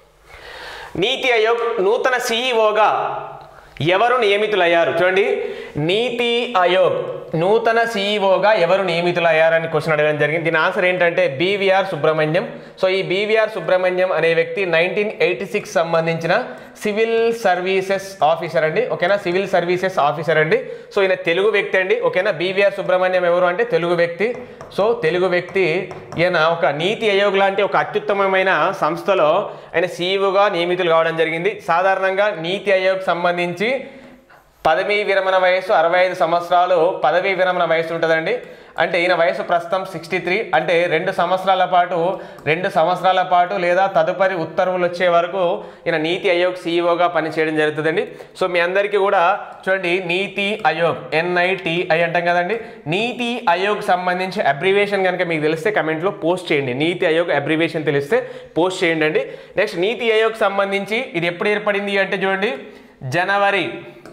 నీతి ఆయోగ్ నూతన సీఈఓగా ఎవరు నియమితులయ్యారు చూడండి నీతి ఆయోగ్ నూతన సీఈఓగా ఎవరు నియమితులయ్యారని క్వశ్చన్ అడగడం జరిగింది దీని ఆన్సర్ ఏంటంటే బీవీఆర్ సుబ్రహ్మణ్యం సో ఈ బీవీఆర్ సుబ్రహ్మణ్యం అనే వ్యక్తి నైన్టీన్ ఎయిటీ సిక్స్ సంబంధించిన సివిల్ సర్వీసెస్ ఆఫీసర్ అండి ఓకేనా సివిల్ సర్వీసెస్ ఆఫీసర్ అండి సో ఈయన తెలుగు వ్యక్తి అండి ఓకేనా బీవీఆర్ సుబ్రహ్మణ్యం ఎవరు అంటే తెలుగు వ్యక్తి సో తెలుగు వ్యక్తి ఈయన ఒక నీతి ఆయోగ్ లాంటి ఒక అత్యుత్తమమైన సంస్థలో ఆయన సీఈఓగా నియమితులు కావడం జరిగింది సాధారణంగా నీతి ఆయోగ్ సంబంధించి పదవీ విరమణ వయసు అరవై ఐదు సంవత్సరాలు పదవీ విరమణ వయసు ఉంటుందండి అంటే ఈయన వయసు ప్రస్తుతం సిక్స్టీ త్రీ అంటే రెండు సంవత్సరాల పాటు రెండు సంవత్సరాల పాటు లేదా తదుపరి ఉత్తర్వులు వచ్చే వరకు ఈయన నీతి ఆయోగ్ సీఈఓగా పనిచేయడం జరుగుతుందండి సో మీ అందరికీ కూడా చూడండి నీతి ఆయోగ్ ఎన్ఐటిఐ అంటాం కదండి నీతి ఆయోగ్ సంబంధించి అబ్రివేషన్ కనుక మీకు తెలిస్తే కమెంట్లో పోస్ట్ చేయండి నీతి ఆయోగ్ అబ్రివేషన్ తెలిస్తే పోస్ట్ చేయండి అండి నెక్స్ట్ నీతి ఆయోగ్ సంబంధించి ఇది ఎప్పుడు ఏర్పడింది అంటే చూడండి January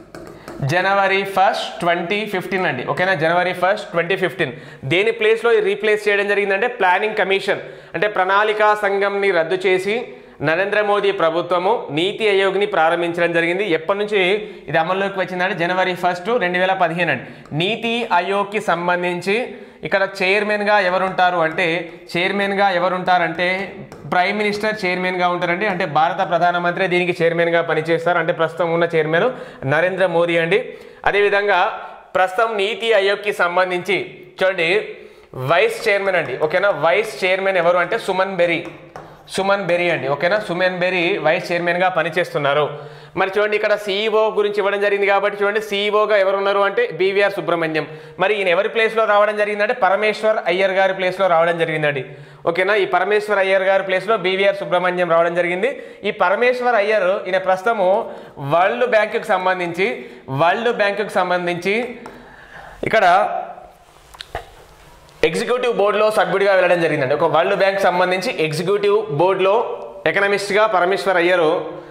January first twenty fifteen అండి ఓకేనా జనవరి ఫస్ట్ ట్వంటీ ఫిఫ్టీన్ దేని ప్లేస్లో రీప్లేస్ చేయడం జరిగిందంటే ప్లానింగ్ కమిషన్ అంటే ప్రణాళికా సంఘంని రద్దు చేసి నరేంద్ర మోదీ ప్రభుత్వము నీతి ఆయోగ్ని ప్రారంభించడం జరిగింది ఎప్పటి నుంచి ఇది అమల్లోకి వచ్చిందంటే జనవరి ఫస్ట్ రెండు వేల పదిహేను అండి నీతి ఆయోగ్కి సంబంధించి ఇక్కడ చైర్మన్గా ఎవరుంటారు అంటే చైర్మన్గా ఎవరుంటారంటే ప్రైమ్ మినిస్టర్ చైర్మన్గా ఉంటారండి అంటే భారత ప్రధానమంత్రి దీనికి చైర్మన్గా పనిచేస్తారు అంటే ప్రస్తుతం ఉన్న చైర్మన్ నరేంద్ర మోదీ అండి అదేవిధంగా ప్రస్తుతం నీతి ఆయోగ్కి సంబంధించి చూడండి వైస్ చైర్మన్ అండి ఓకేనా వైస్ చైర్మన్ ఎవరు అంటే సుమన్ బెరీ సుమన్ బెరీ అండి ఓకేనా సుమన్ బెరీ వైస్ చైర్మన్గా పనిచేస్తున్నారు మరి చూడండి ఇక్కడ సీఈఓ గురించి ఇవ్వడం జరిగింది కాబట్టి చూడండి సీఈఓగా ఎవరు ఉన్నారు అంటే బీవీఆర్ సుబ్రహ్మణ్యం మరి ఈయన ఎవరి ప్లేస్లో రావడం జరిగిందంటే పరమేశ్వర్ అయ్యర్ గారి ప్లేస్లో రావడం జరిగిందండి ఓకేనా ఈ పరమేశ్వర్ అయ్యర్ గారి ప్లేస్లో బీవీఆర్ సుబ్రహ్మణ్యం రావడం జరిగింది ఈ పరమేశ్వర్ అయ్యర్ ఈయన ప్రస్తుతము వరల్డ్ బ్యాంకుకి సంబంధించి వరల్డ్ బ్యాంకుకి సంబంధించి ఇక్కడ ఎగ్జిక్యూటివ్ బోర్డులో సభ్యుడిగా వెళ్ళడం జరిగిందండి ఒక వరల్డ్ బ్యాంక్ సంబంధించి ఎగ్జిక్యూటివ్ బోర్డులో ఎకనమిస్ట్గా పరమేశ్వర్ అయ్యారు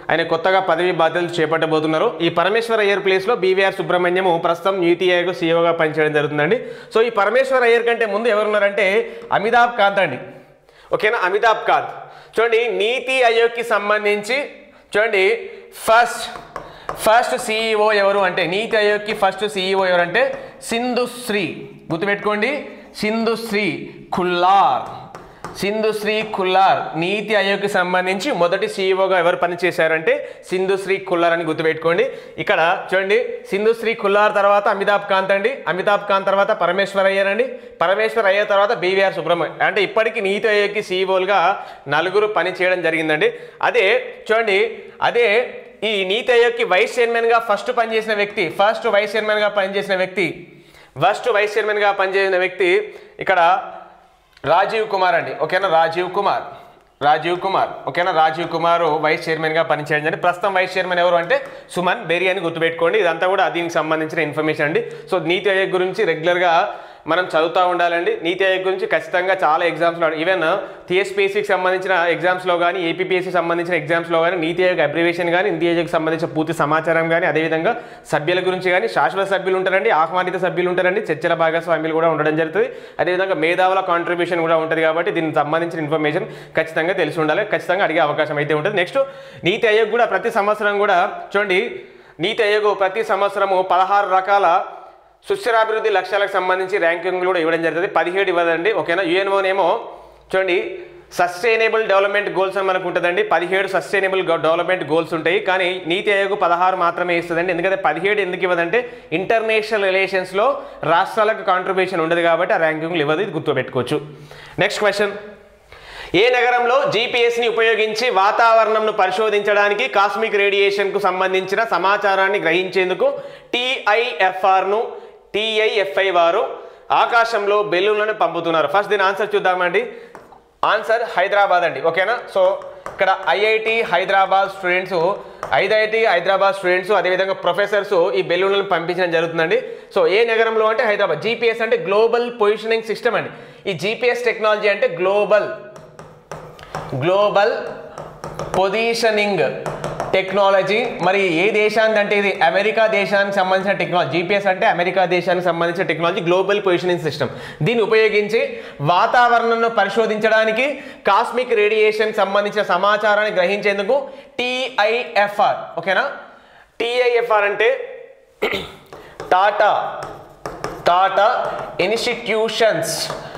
ఆయన కొత్తగా పదవి బాధ్యతలు చేపట్టబోతున్నారు ఈ పరమేశ్వర్ అయ్యర్ ప్లేస్లో బీవీఆర్ సుబ్రహ్మణ్యము ప్రస్తుతం నీతి ఆయోగ్ సీఈఓగా పనిచేయడం జరుగుతుందండి సో ఈ పరమేశ్వర్ అయ్యర్ కంటే ముందు ఎవరున్నారంటే అమితాబ్ కాంత్ అండి ఓకేనా అమితాబ్ కాంత్ చూడండి నీతి ఆయోగ్కి సంబంధించి చూడండి ఫస్ట్ ఫస్ట్ సీఈఓ ఎవరు అంటే నీతి ఆయోగ్కి ఫస్ట్ సీఈఓ ఎవరు అంటే సింధుశ్రీ గుర్తుపెట్టుకోండి సింధుశ్రీ ఖుల్లార్ సింధుశ్రీ ఖుల్లార్ నీతి ఆయోగ్కి సంబంధించి మొదటి సీఈఓగా ఎవరు పనిచేశారంటే సింధుశ్రీ ఖుల్లార్ అని గుర్తుపెట్టుకోండి ఇక్కడ చూడండి సింధుశ్రీ ఖుల్లార్ తర్వాత అమితాబ్ కాంత్ అండి అమితాబ్ కాంత్ తర్వాత పరమేశ్వర్ అయ్యర్ అండి పరమేశ్వర్ అయ్యర్ తర్వాత బీవీఆర్ సుబ్రహ్మణ్యం అంటే ఇప్పటికీ నీతి ఆయోగ్కి సీఈఓలుగా నలుగురు పని చేయడం జరిగిందండి అదే చూడండి అదే ఈ నీతి ఆయోగ్కి వైస్ చైర్మన్గా ఫస్ట్ పనిచేసిన వ్యక్తి ఫస్ట్ వైస్ చైర్మన్గా పనిచేసిన వ్యక్తి ఫస్ట్ వైస్ చైర్మన్గా పనిచేసిన వ్యక్తి ఇక్కడ రాజీవ్ కుమార్ అండి ఓకేనా రాజీవ్ కుమార్ రాజీవ్ కుమార్ ఓకేనా రాజీవ్ కుమార్ వైస్ చైర్మన్గా పనిచేయడం జరిగింది ప్రస్తుతం వైస్ చైర్మన్ ఎవరు అంటే సుమన్ బేరి అని గుర్తుపెట్టుకోండి ఇదంతా కూడా దీనికి సంబంధించిన ఇన్ఫర్మేషన్ అండి సో నీతి ఆయోగ్ గురించి రెగ్యులర్గా మనం చదువుతూ ఉండాలండి నీతి ఆయోగ్ గురించి ఖచ్చితంగా చాలా ఎగ్జామ్స్లో ఈవెన్ టీఎస్పీఎస్సీకి సంబంధించిన ఎగ్జామ్స్లో కానీ ఏపీపీఎస్సీ సంబంధించిన ఎగ్జామ్స్లో కానీ నీతి ఆయోగ్ అబ్రివేషన్ కానీ నీతి ఆయోగ్కి సంబంధించిన పూర్తి సమాచారం కానీ అదేవిధంగా సభ్యుల గురించి కానీ శాశ్వత సభ్యులు ఉంటారండి ఆహ్వానిత సభ్యులు ఉంటారండి చర్చల భాగస్వామ్యులు కూడా ఉండడం జరుగుతుంది అదేవిధంగా మేధావుల కాంట్రిబ్యూషన్ కూడా ఉంటుంది కాబట్టి దీనికి సంబంధించిన ఇన్ఫర్మేషన్ ఖచ్చితంగా తెలిసి ఉండాలి ఖచ్చితంగా అడిగే అవకాశం అయితే ఉంటుంది నెక్స్ట్ నీతి ఆయోగ్ కూడా ప్రతి సంవత్సరం కూడా చూడండి నీతి ఆయోగ్ ప్రతి సంవత్సరము పదహారు రకాల సుస్థిరాభివృద్ధి లక్ష్యాలకు సంబంధించి ర్యాంకింగ్లు కూడా ఇవ్వడం జరుగుతుంది పదిహేడు ఇవ్వదండి ఓకేనా యుఎన్ఓనేమో చూడండి సస్టైనబుల్ డెవలప్మెంట్ గోల్స్ అని మనకు ఉంటుందండి పదిహేడు సస్టైనబుల్ డెవలప్మెంట్ గోల్స్ ఉంటాయి కానీ నీతి ఆయోగ్ పదహారు మాత్రమే ఇస్తుందండి ఎందుకంటే పదిహేడు ఎందుకు ఇవ్వదంటే ఇంటర్నేషనల్ రిలేషన్స్లో రాష్ట్రాలకు కాంట్రిబ్యూషన్ ఉండదు కాబట్టి ఆ ర్యాంకింగ్లు ఇవ్వదు ఇది గుర్తుపెట్టుకోవచ్చు నెక్స్ట్ క్వశ్చన్ ఏ నగరంలో జీపీఎస్ని ఉపయోగించి వాతావరణంను పరిశోధించడానికి కాస్మిక్ రేడియేషన్కు సంబంధించిన సమాచారాన్ని గ్రహించేందుకు టీఐఎఫ్ఆర్ను టీఐఎఫ్ఐ వారు ఆకాశంలో బెలూన్లను పంపుతున్నారు ఫస్ట్ దీని ఆన్సర్ చూద్దామండి ఆన్సర్ హైదరాబాద్ అండి ఓకేనా సో ఇక్కడ IIT Hyderabad students IIT Hyderabad students అదేవిధంగా ప్రొఫెసర్స్ ఈ బెలూన్లను పంపించడం జరుగుతుందండి సో ఏ నగరంలో అంటే హైదరాబాద్ జీపీఎస్ అంటే గ్లోబల్ పొజిషనింగ్ సిస్టమ్ అండి ఈ జీపీఎస్ టెక్నాలజీ అంటే గ్లోబల్ గ్లోబల్ పొజిషనింగ్ టెక్నాలజీ మరి ఏ దేశానికి అంటే ఇది అమెరికా దేశానికి సంబంధించిన టెక్నాలజీ జీపీఎస్ అంటే అమెరికా దేశానికి సంబంధించిన టెక్నాలజీ గ్లోబల్ పొజిషనింగ్ సిస్టమ్ దీన్ని ఉపయోగించి వాతావరణంను పరిశోధించడానికి కాస్మిక్ రేడియేషన్ సంబంధించిన సమాచారాన్ని గ్రహించేందుకు టీఐఎఫ్ఆర్ ఓకేనా టీఐఎఫ్ఆర్ అంటే Tata Tata institutions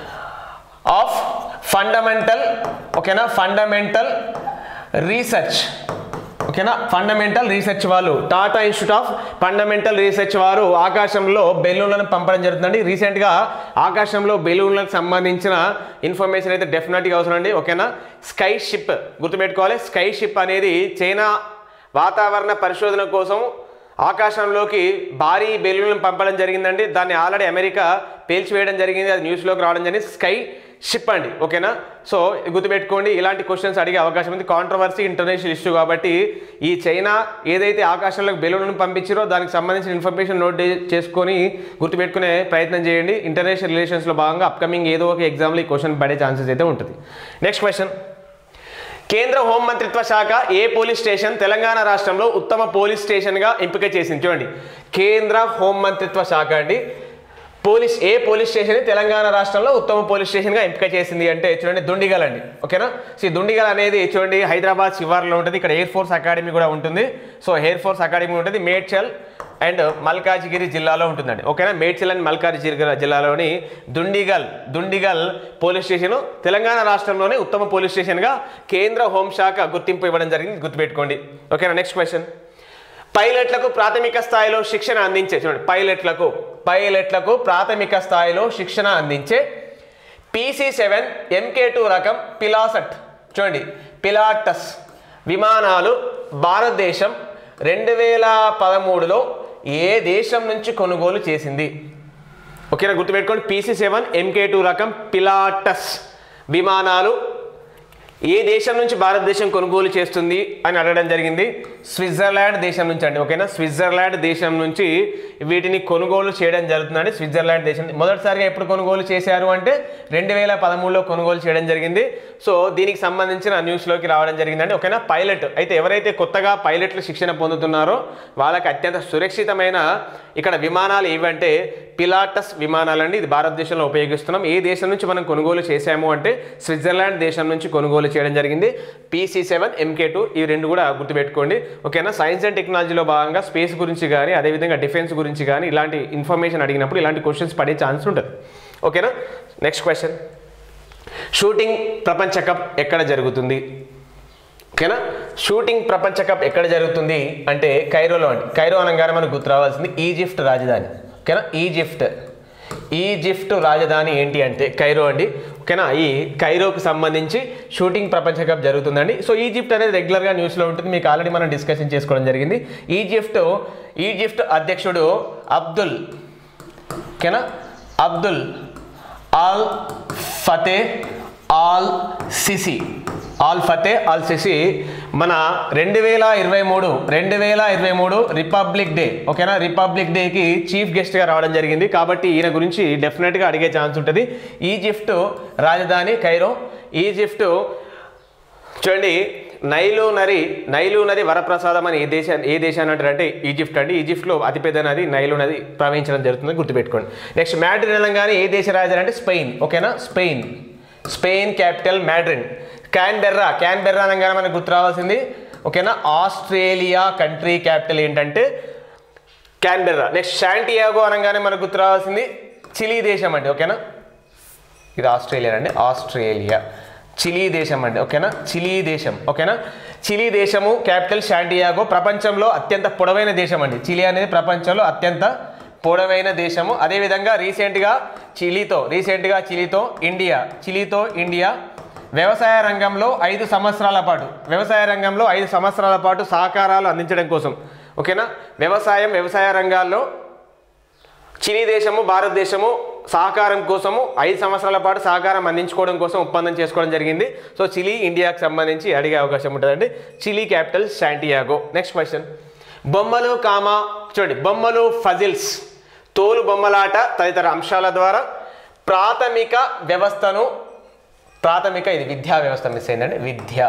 of fundamental ఓకేనా ఫండమెంటల్ రీసెర్చ్ ఓకేనా ఫండమెంటల్ రీసెర్చ్ వాళ్ళు Tata institute of fundamental research వారు ఆకాశంలో బెలూన్లను పంపడం జరుగుతుందండి రీసెంట్గా ఆకాశంలో బెలూన్లకు సంబంధించిన ఇన్ఫర్మేషన్ అయితే డెఫినెట్గా అవసరం అండి ఓకేనా స్కై షిప్ గుర్తుపెట్టుకోవాలి స్కై షిప్ అనేది చైనా వాతావరణ పరిశోధన కోసం ఆకాశంలోకి భారీ బెలూన్లను పంపడం జరిగిందండి దాన్ని ఆల్రెడీ అమెరికా పేల్చివేయడం జరిగింది అది న్యూస్లోకి రావడం జరిగింది స్కై షిప్ అండి ఓకేనా సో గుర్తుపెట్టుకోండి ఇలాంటి క్వశ్చన్స్ అడిగే అవకాశం ఉంది కాంట్రవర్సీ ఇంటర్నేషనల్ ఇష్యూ కాబట్టి ఈ చైనా ఏదైతే ఆకాశంలోకి బెలూన్ను పంపించారో దానికి సంబంధించిన ఇన్ఫర్మేషన్ నోట్ చేసుకొని గుర్తుపెట్టుకునే ప్రయత్నం చేయండి ఇంటర్నేషనల్ రిలేషన్స్లో భాగంగా అప్కమింగ్ ఏదో ఒక ఎగ్జామ్లో ఈ క్వశ్చన్ పడే ఛాన్సెస్ అయితే ఉంటుంది నెక్స్ట్ క్వశ్చన్ కేంద్ర హోం మంత్రిత్వ శాఖ ఏ పోలీస్ స్టేషన్ తెలంగాణ రాష్ట్రంలో ఉత్తమ పోలీస్ స్టేషన్గా ఎంపిక చేసింది చూడండి కేంద్ర హోం మంత్రిత్వ శాఖ అండి పోలీస్ ఏ పోలీస్ స్టేషన్ తెలంగాణ రాష్ట్రంలో ఉత్తమ పోలీస్ స్టేషన్గా ఎంపిక చేసింది అంటే చూడండి దుండిగల్ అండి ఓకేనా సో ఈ దుండిగల్ అనేది చూడండి హైదరాబాద్ శివార్లో ఉంటుంది ఇక్కడ ఎయిర్ ఫోర్స్ అకాడమీ కూడా ఉంటుంది సో ఎయిర్ ఫోర్స్ అకాడమీ ఉంటుంది మేడ్చల్ అండ్ మల్కాజిగిరి జిల్లాలో ఉంటుందండి ఓకేనా మేడ్చల్ అండ్ మల్కాజిగిరి జిల్లాలోని దుండిగల్ దుండిగల్ పోలీస్ స్టేషన్ తెలంగాణ రాష్ట్రంలోనే ఉత్తమ పోలీస్ స్టేషన్గా కేంద్ర హోంశాఖ గుర్తింపు ఇవ్వడం జరిగింది గుర్తుపెట్టుకోండి ఓకేనా నెక్స్ట్ క్వశ్చన్ పైలట్లకు ప్రాథమిక స్థాయిలో శిక్షణ అందించే చూడండి పైలట్లకు పైలట్లకు ప్రాథమిక స్థాయిలో శిక్షణ అందించే పీసీ సెవెన్ ఎంకే టూ రకం పిలాసట్ చూడండి పిలాటస్ విమానాలు భారతదేశం రెండు వేల పదమూడులో ఏ దేశం నుంచి కొనుగోలు చేసింది ఓకేనా గుర్తుపెట్టుకోండి పీసీ సెవెన్ ఎంకే టూ రకం పిలాటస్ విమానాలు ఏ దేశం నుంచి భారతదేశం కొనుగోలు చేస్తుంది అని అడగడం జరిగింది స్విట్జర్లాండ్ దేశం నుంచి అండి ఓకేనా స్విట్జర్లాండ్ దేశం నుంచి వీటిని కొనుగోలు చేయడం జరుగుతుందండి స్విట్జర్లాండ్ దేశం మొదటిసారిగా ఎప్పుడు కొనుగోలు చేశారు అంటే రెండు వేల పదమూడులో కొనుగోలు చేయడం జరిగింది సో దీనికి సంబంధించిన న్యూస్లోకి రావడం జరిగిందండి ఓకేనా పైలట్ అయితే ఎవరైతే కొత్తగా పైలట్లు శిక్షణ పొందుతున్నారో వాళ్ళకి అత్యంత సురక్షితమైన ఇక్కడ విమానాలు ఏవంటే పిలాటస్ విమానాలండి ఇది భారతదేశంలో ఉపయోగిస్తున్నాం ఏ దేశం నుంచి మనం కొనుగోలు చేశాము అంటే స్విట్జర్లాండ్ దేశం నుంచి కొనుగోలు చేయడం జరిగింది పీసీ సెవెన్ ఎంకే టూ ఈ రెండు కూడా గుర్తుపెట్టుకోండి ఓకేనా సైన్స్ అండ్ టెక్నాలజీలో భాగంగా స్పేస్ గురించి కానీ అదేవిధంగా డిఫెన్స్ గురించి కానీ ఇలాంటి ఇన్ఫర్మేషన్ అడిగినప్పుడు ఇలాంటి క్వశ్చన్స్ పడే ఛాన్స్ ఉంటుంది ఓకేనా నెక్స్ట్ క్వశ్చన్ షూటింగ్ ప్రపంచ కప్ ఎక్కడ జరుగుతుంది ఓకేనా షూటింగ్ ప్రపంచ కప్ ఎక్కడ జరుగుతుంది అంటే కైరోలో అండి కైరో అనగానే మనకు గుర్తు రావాల్సింది ఈజిప్ట్ రాజధాని ఓకేనా ఈజిప్ట్ ఈజిప్ట్ రాజధాని ఏంటి అంటే కైరో అండి ఓకేనా ఈ కైరోకి సంబంధించి షూటింగ్ ప్రపంచ కప్ జరుగుతుందండి సో ఈజిప్ట్ అనేది రెగ్యులర్గా న్యూస్లో ఉంటుంది మీకు ఆల్రెడీ మనం డిస్కషన్ చేసుకోవడం జరిగింది ఈజిప్ట్ ఈజిప్ట్ అధ్యక్షుడు అబ్దుల్ ఓకేనా Abdul al Fattah al Sisi al Fattah al Sisi మన రెండు వేల ఇరవై మూడు రెండు వేల ఇరవై మూడు రిపబ్లిక్ డే ఓకేనా రిపబ్లిక్ డేకి చీఫ్ గెస్ట్గా రావడం జరిగింది కాబట్టి ఈయన గురించి డెఫినెట్గా అడిగే ఛాన్స్ ఉంటుంది ఈజిప్ట్ రాజధాని కైరో ఈజిప్ట్ చూడండి నైలు నది నైలు నది వరప్రసాదం అని ఏ దేశ ఏ దేశాన్ని అంటారంటే ఈజిప్ట్ అండి ఈజిప్ట్లో అతిపెద్ద నది నైలు నది ప్రవహించడం జరుగుతుంది గుర్తుపెట్టుకోండి నెక్స్ట్ మ్యాడ్రిడ్ అనగానే ఏ దేశ రాజధాని అంటే స్పెయిన్ ఓకేనా Spain Spain capital Madrid Canberra Canberra అనగానే మనకు గుర్తు రావాల్సింది ఓకేనా ఆస్ట్రేలియా కంట్రీ క్యాపిటల్ ఏంటంటే క్యాన్బెర్రా నెక్స్ట్ శాంటియాగో అనగానే మనకు గుర్తు రావాల్సింది చిలీ దేశం అండి ఓకేనా ఇది ఆస్ట్రేలియా అండి ఆస్ట్రేలియా చిలీ దేశం అండి ఓకేనా చిలీ దేశం ఓకేనా చిలీ దేశము క్యాపిటల్ శాంటియాగో ప్రపంచంలో అత్యంత పొడవైన దేశం అండి చిలీ అనేది ప్రపంచంలో అత్యంత పొడవైన దేశము అదేవిధంగా రీసెంట్గా చిలీతో రీసెంట్గా చిలీతో ఇండియా చిలీతో ఇండియా వ్యవసాయ రంగంలో ఐదు సంవత్సరాల పాటు వ్యవసాయ రంగంలో ఐదు సంవత్సరాల పాటు సహకారాలు అందించడం కోసం ఓకేనా వ్యవసాయం వ్యవసాయ రంగాల్లో చిలీ దేశము భారతదేశము సహకారం కోసము ఐదు సంవత్సరాల పాటు సహకారం అందించుకోవడం కోసం ఒప్పందం చేసుకోవడం జరిగింది సో చిలీ ఇండియాకి సంబంధించి అడిగే అవకాశం ఉంటుందండి Chile capital Santiago next question బొమ్మలు కామా చూడండి బొమ్మలు ఫజిల్స్ తోలు బొమ్మలాట తదితర అంశాల ద్వారా ప్రాథమిక వ్యవస్థను ప్రాథమిక ఇది విద్యా వ్యవస్థ మిస్ అయిందండి విద్య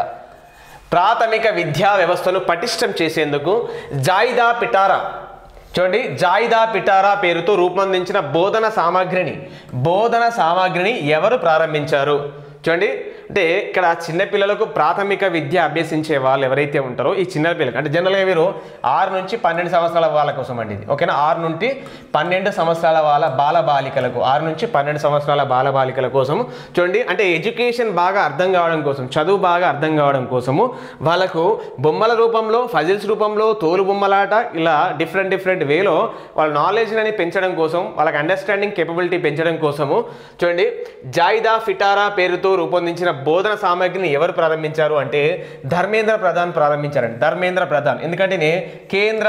ప్రాథమిక విద్యా వ్యవస్థను పటిష్టం చేసేందుకు జాయిదా పిటారా చూడండి జాయిదా పిటారా పేరుతో రూపొందించిన బోధన సామాగ్రిని బోధన సామాగ్రిని ఎవరు ప్రారంభించారు చూడండి అంటే ఇక్కడ చిన్నపిల్లలకు ప్రాథమిక విద్య అభ్యసించే వాళ్ళు ఎవరైతే ఉంటారో ఈ చిన్న పిల్లలకు అంటే జనరల్గా వీరు ఆరు నుంచి పన్నెండు సంవత్సరాల వాళ్ళ కోసం అండి ఇది ఓకేనా ఆరు నుండి పన్నెండు సంవత్సరాల వాళ్ళ బాల బాలికలకు ఆరు నుంచి పన్నెండు సంవత్సరాల బాల బాలికల కోసం చూడండి అంటే ఎడ్యుకేషన్ బాగా అర్థం కావడం కోసం చదువు బాగా అర్థం కావడం కోసము వాళ్ళకు బొమ్మల రూపంలో ఫజిల్స్ రూపంలో తోలు బొమ్మలాట ఇలా డిఫరెంట్ డిఫరెంట్ వేలో వాళ్ళ నాలెడ్జ్ని పెంచడం కోసం వాళ్ళకి అండర్స్టాండింగ్ కేపబిలిటీ పెంచడం కోసము చూడండి జాయిదా ఫిటారా పేరుతో రూపొందించిన బోధన సామాగ్రిని ఎవరు ప్రారంభించారు అంటే ధర్మేంద్ర ప్రధాన్ ప్రారంభించారండి ధర్మేంద్ర ప్రధాన్ ఎందుకంటే నే కేంద్ర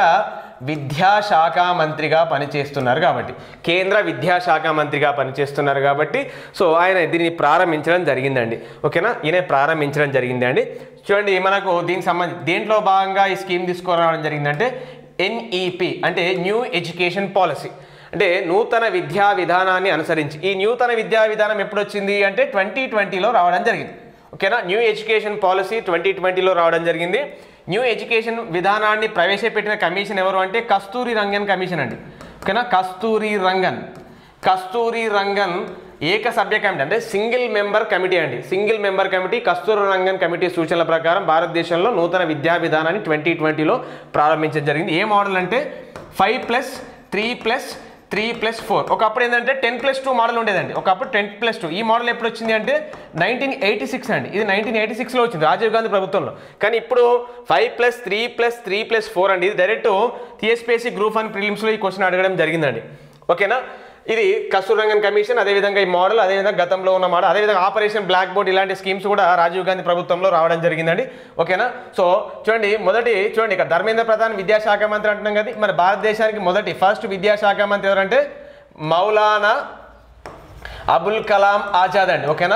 విద్యాశాఖ మంత్రిగా పనిచేస్తున్నారు కాబట్టి కేంద్ర విద్యాశాఖ మంత్రిగా పనిచేస్తున్నారు కాబట్టి సో ఆయన దీన్ని ప్రారంభించడం జరిగిందండి ఓకేనా ఈయన ప్రారంభించడం జరిగింది అండి చూడండి మనకు దీనికి సంబంధించి దేంట్లో భాగంగా ఈ స్కీమ్ తీసుకురావడం జరిగిందంటే ఎన్ఈపి అంటే న్యూ ఎడ్యుకేషన్ పాలసీ అంటే నూతన విద్యా విధానాన్ని అనుసరించి ఈ నూతన విద్యా విధానం ఎప్పుడు వచ్చింది అంటే ట్వంటీ ట్వంటీలో రావడం జరిగింది ఓకేనా న్యూ ఎడ్యుకేషన్ పాలసీ ట్వంటీ ట్వంటీలో రావడం జరిగింది న్యూ ఎడ్యుకేషన్ విధానాన్ని ప్రవేశపెట్టిన కమిషన్ ఎవరు అంటే కస్తూరి రంగన్ కమిషన్ అండి ఓకేనా కస్తూరి రంగన్ కస్తూరి రంగన్ ఏక సభ్య కమిటీ అంటే సింగిల్ మెంబర్ కమిటీ అండి single member committee Kasturi Rangan committee సూచనల ప్రకారం భారతదేశంలో నూతన విద్యా విధానాన్ని ట్వంటీ ట్వంటీలో ప్రారంభించడం జరిగింది ఏ మోడల్ అంటే five plus three plus three plus four ఒకప్పుడు ఏంటంటే టెన్ ప్లస్ టూ మోడల్ ఉండేదండి ఒకప్పుడు టెన్ ప్లస్ టూ ఈ మోడల్ ఎప్పుడు వచ్చింది అంటే నైన్టీన్ ఎయిటీ సిక్స్ అండి ఇది నైన్టీన్ ఎయిటీ సిక్స్లో వచ్చింది రాజీవ్ గాంధీ ప్రభుత్వంలో కానీ ఇప్పుడు five plus three plus three plus four అండి ఇది డైరెక్ట్ టీఎస్పీఎస్సీ గ్రూప్ వన్ ప్రిలిమ్స్లో ఈ క్వశ్చన్ అడగడం జరిగిందండి ఓకేనా ఇది కస్తూరంగన్ కమిషన్ అదేవిధంగా ఈ మోడల్ అదేవిధంగా గతంలో ఉన్న మోడల్ అదేవిధంగా ఆపరేషన్ బ్లాక్ బోర్డ్ ఇలాంటి స్కీమ్స్ కూడా రాజీవ్ గాంధీ ప్రభుత్వంలో రావడం జరిగిందండి ఓకేనా సో చూడండి మొదటి చూడండి ఇక్కడ ధర్మేంద్ర ప్రధాన్ విద్యాశాఖ మంత్రి అంటున్నాం కదా మరి భారతదేశానికి మొదటి ఫస్ట్ విద్యాశాఖ మంత్రి ఎవరంటే మౌలానా అబుల్ కలాం ఆజాద్ అండి ఓకేనా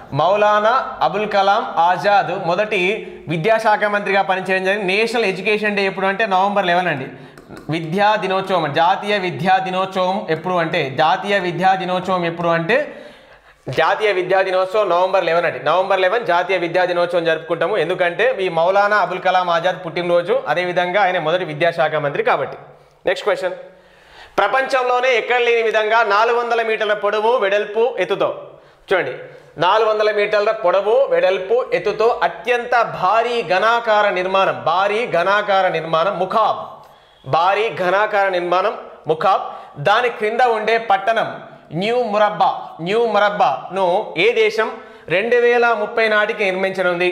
మౌలానా అబుల్ కలాం ఆజాద్ మొదటి విద్యాశాఖ మంత్రిగా పనిచేయడం జరిగింది నేషనల్ ఎడ్యుకేషన్ డే ఎప్పుడు అంటే నవంబర్ లెవెన్ అండి విద్యా దినోత్సవం జాతీయ విద్యా దినోత్సవం ఎప్పుడు అంటే జాతీయ విద్యా దినోత్సవం ఎప్పుడు అంటే జాతీయ విద్యా దినోత్సవం నవంబర్ లెవెన్ అండి నవంబర్ లెవెన్ జాతీయ విద్యా దినోత్సవం జరుపుకుంటాము ఎందుకంటే ఈ మౌలానా అబుల్ కలాం ఆజాద్ పుట్టినరోజు అదేవిధంగా ఆయన మొదటి విద్యాశాఖ మంత్రి కాబట్టి నెక్స్ట్ క్వశ్చన్ ప్రపంచంలోనే ఎక్కడ లేని విధంగా నాలుగు వందల మీటర్ల పొడవు వెడల్పు ఎత్తుతో చూడండి నాలుగు వందల మీటర్ల పొడవు వెడల్పు ఎత్తుతో అత్యంత భారీ ఘనాకార నిర్మాణం భారీ ఘనాకార నిర్మాణం ముఖాబ్ భారీ ఘనాకార నిర్మాణం ముఖాబ్ దాని క్రింద ఉండే పట్టణం న్యూ మురబ్బా న్యూ మురబ్బాను ఏ దేశం రెండు వేల ముప్పై నాటికి నిర్మించనుంది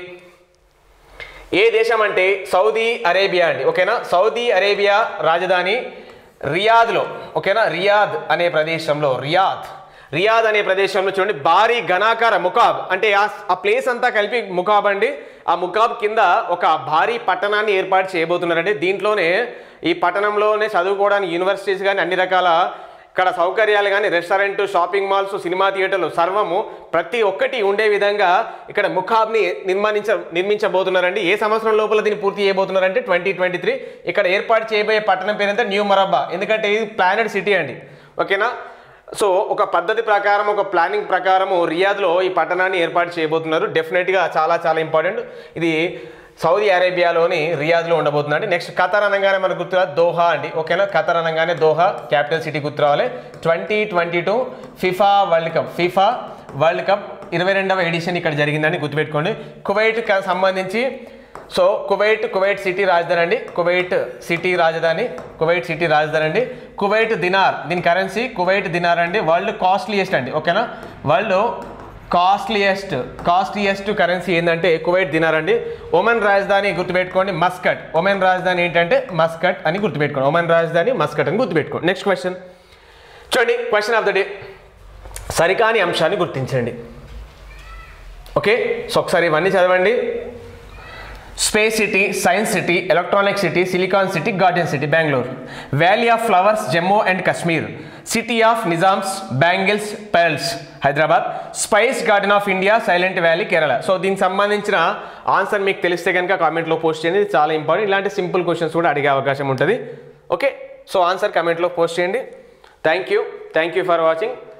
ఏ దేశం అంటే సౌదీ అరేబియా అండి ఓకేనా సౌదీ అరేబియా రాజధాని రియాద్లో ఓకేనా రియాద్ అనే ప్రదేశంలో రియాద్ రియాద్ అనే ప్రదేశంలో చూడండి భారీ ఘనాకార ముకాబ్ అంటే ఆ ఆ ప్లేస్ అంతా కలిపి ముకాబ్ అండి ఆ ముకాబ్ కింద ఒక భారీ పట్టణాన్ని ఏర్పాటు చేయబోతున్నారండి దీంట్లోనే ఈ పట్టణంలోనే చదువుకోవడానికి యూనివర్సిటీస్ కానీ అన్ని రకాల ఇక్కడ సౌకర్యాలు కానీ రెస్టారెంట్ షాపింగ్ మాల్స్ సినిమా థియేటర్లు సర్వము ప్రతి ఒక్కటి ఉండే విధంగా ఇక్కడ ముఖాబ్ని నిర్మాణించ నిర్మించబోతున్నారండి ఏ సంవత్సరం లోపల దీన్ని పూర్తి చేయబోతున్నారంటే ట్వంటీ ట్వంటీ త్రీ ఇక్కడ ఏర్పాటు చేయబోయే పట్టణం పేరు న్యూ మరబ్బా ఎందుకంటే ఇది ప్లానెడ్ సిటీ అండి ఓకేనా సో ఒక పద్ధతి ప్రకారం ఒక ప్లానింగ్ ప్రకారము రియాద్లో ఈ పట్టణాన్ని ఏర్పాటు చేయబోతున్నారు డెఫినెట్గా చాలా చాలా ఇంపార్టెంట్ ఇది సౌదీ అరేబియాలోని రియాద్లో ఉండబోతుందండి నెక్స్ట్ ఖతర్ అనగానే మనకు గుర్తురా దోహా అండి ఓకేనా ఖతర్ అనగానే దోహా క్యాపిటల్ సిటీ గుర్తు రావాలి twenty twenty two FIFA world cup FIFA world cup ఇరవై రెండవ ఎడిషన్ ఇక్కడ జరిగిందని గుర్తుపెట్టుకోండి కువైట్ క- సంబంధించి సో కువైట్ కువైట్ సిటీ రాజధాని అండి కువైట్ సిటీ రాజధాని కువైట్ సిటీ రాజధాని అండి కువైట్ దినార్ దీని కరెన్సీ కువైట్ దినార్ అండి వరల్డ్ కాస్ట్లీయెస్ట్ అండి ఓకేనా వరల్డ్ కాస్ట్లీయెస్ట్ కాస్ట్లీయెస్ట్ కరెన్సీ ఏంటంటే కువైట్ దినార్ అండి ఒమన్ రాజధాని గుర్తుపెట్టుకోండి మస్కట్ ఒమన్ రాజధాని ఏంటంటే మస్కట్ అని గుర్తుపెట్టుకోండి ఒమన్ రాజధాని మస్కట్ అని గుర్తుపెట్టుకోండి నెక్స్ట్ క్వశ్చన్ చూడండి క్వశ్చన్ ఆఫ్ ద డే సరికాని అంశాన్ని గుర్తించండి ఓకే సో ఒకసారి ఇవన్నీ చదవండి space city science city electronic city silicon city garden city Bengaluru valley of flowers Jammu and Kashmir city of Nizams bangles pearls Hyderabad spice garden of India silent valley Kerala so దీనికి సంబంధించిన answer మీకు తెలిస్తే కనుక కామెంట్లో పోస్ట్ చేయండి ఇది చాలా ఇంపార్టెంట్ ఇలాంటి సింపుల్ క్వశ్చన్స్ కూడా అడిగే అవకాశం ఉంటుంది ఓకే సో ఆన్సర్ కామెంట్లో పోస్ట్ చేయండి thank you thank you for watching